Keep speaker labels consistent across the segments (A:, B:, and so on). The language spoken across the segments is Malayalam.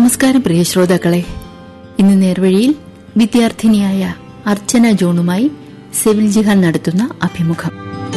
A: നമസ്കാരം പ്രിയ ശ്രോതാക്കളെ ഇന്ന് നേർവഴിയിൽ വിദ്യാർത്ഥിനിയായ അർച്ചന ജോണുമായി സെവിൽ ജിഹാൻ നടത്തുന്ന അഭിമുഖം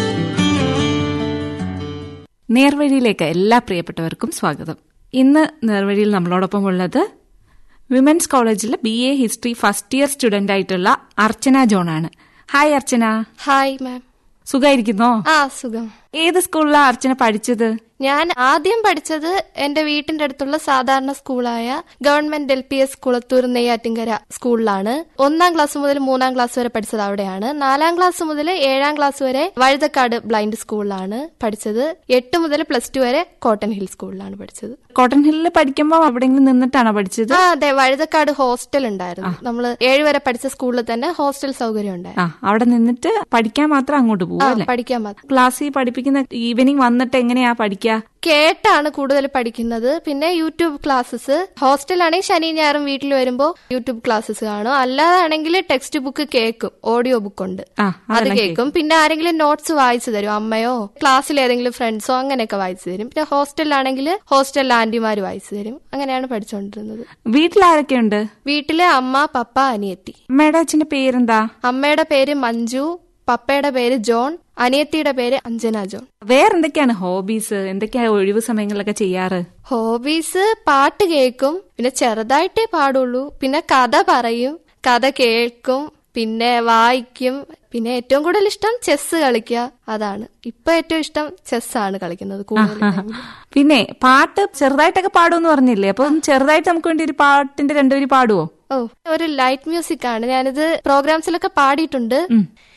B: നേർവഴിയിലേക്ക് എല്ലാ പ്രിയപ്പെട്ടവർക്കും സ്വാഗതം ഇന്ന് നേർവഴിയിൽ നമ്മളോടൊപ്പം ഉള്ളത് വിമൻസ് കോളേജിലെ B A history first year student ആയിട്ടുള്ള അർച്ചന ജോണാണ് ഹായ് അർച്ചന
C: ഹായ് മാം
B: സുഖായിരിക്കുന്നോ
C: ആ സുഖം
B: ഏത് സ്കൂളിലാണ് അർച്ചന പഠിച്ചത്
C: ഞാൻ ആദ്യം പഠിച്ചത് എന്റെ വീട്ടിന്റെ അടുത്തുള്ള സാധാരണ സ്കൂളായ government L P S Kulathoor Neyyattinkara സ്കൂളിലാണ് ഒന്നാം ക്ലാസ് മുതൽ മൂന്നാം ക്ലാസ് വരെ പഠിച്ചത് അവിടെയാണ് നാലാം ക്ലാസ് മുതൽ ഏഴാം ക്ലാസ് വരെ വഴുതക്കാട് ബ്ലൈൻഡ് സ്കൂളിലാണ് പഠിച്ചത് എട്ട് മുതൽ പ്ലസ് ടു വരെ കോട്ടൺ ഹിൽ സ്കൂളിലാണ് പഠിച്ചത്
B: കോട്ടൺ ഹില്ലിൽ പഠിക്കുമ്പോൾ അവിടെയെങ്കിലും നിന്നിട്ടാണോ പഠിച്ചത്
C: ആ അതെ വഴുതക്കാട് ഹോസ്റ്റൽ ഉണ്ടായിരുന്നു നമ്മൾ ഏഴ് വരെ പഠിച്ച സ്കൂളിൽ തന്നെ ഹോസ്റ്റൽ സൗകര്യം ഉണ്ടായിരുന്നു
B: ആ അവിടെ നിന്നിട്ട് പഠിക്കാൻ മാത്രം അങ്ങോട്ട് പോകും
C: ആ
B: അല്ലേ
C: പഠിക്കാൻ മാത്രം
B: ക്ലാസ്സിൽ പഠിപ്പിക്കുന്ന ഈവനിങ് വന്നിട്ട് എങ്ങനെയാ പഠിക്കുക
C: കേട്ടാണ് കൂടുതൽ പഠിക്കുന്നത് പിന്നെ യൂട്യൂബ് ക്ലാസ്സസ് ഹോസ്റ്റലാണെങ്കിൽ ശനി ഞായറും വീട്ടിൽ വരുമ്പോൾ യൂട്യൂബ് ക്ലാസ്സസ് കാണും അല്ലാതാണെങ്കിൽ ടെക്സ്റ്റ് ബുക്ക് കേൾക്കും ഓഡിയോ ബുക്ക് ഉണ്ട്
B: ആ
C: അത്
B: അതെല്ലാം
C: കേൾക്കും പിന്നെ ആരെങ്കിലും നോട്ട്സ് വായിച്ചു തരും അമ്മയോ ക്ലാസ്സിൽ ഏതെങ്കിലും ഫ്രണ്ട്സോ അങ്ങനെയൊക്കെ വായിച്ചു തരും പിന്നെ ഹോസ്റ്റലിലാണെങ്കിൽ ഹോസ്റ്റലിൽ ആന്റിമാര് വായിച്ചു തരും അങ്ങനെയാണ് പഠിച്ചുകൊണ്ടിരുന്നത്
B: വീട്ടിൽ ആരൊക്കെയുണ്ട്
C: വീട്ടിലെ അമ്മ പപ്പ അനിയത്തി
B: അമ്മയുടെ അച്ഛന്റെ പേരെന്താ
C: അമ്മയുടെ പേര് മഞ്ജു പപ്പയുടെ പേര് ജോൺ അനിയത്തിയുടെ പേര് അഞ്ജന ജോൺ
B: വേറെന്തൊക്കെയാണ് ഹോബീസ് എന്തൊക്കെയാ ഒഴിവ് സമയങ്ങളിലൊക്കെ ചെയ്യാറ്
C: ഹോബീസ് പാട്ട് കേൾക്കും പിന്നെ ചെറുതായിട്ടേ പാടുള്ളൂ പിന്നെ കഥ പറയും കഥ കേൾക്കും പിന്നെ വായിക്കും പിന്നെ ഏറ്റവും കൂടുതൽ ഇഷ്ടം ചെസ് കളിക്കുക അതാണ് ഇപ്പൊ ഏറ്റവും ഇഷ്ടം ചെസ്സാണ് കളിക്കുന്നത് കൂടുതൽ
B: പിന്നെ പാട്ട് ചെറുതായിട്ടൊക്കെ പാടുമെന്ന് പറഞ്ഞില്ലേ അപ്പൊ ഒന്ന് ചെറുതായിട്ട് നമുക്ക് വേണ്ടി ഒരു പാട്ടിന്റെ രണ്ടുപേര് പാടുവോ
C: ഓ ഒരു ലൈറ്റ് മ്യൂസിക് ആണ് ഞാനിത് പ്രോഗ്രാംസിലൊക്കെ പാടിയിട്ടുണ്ട്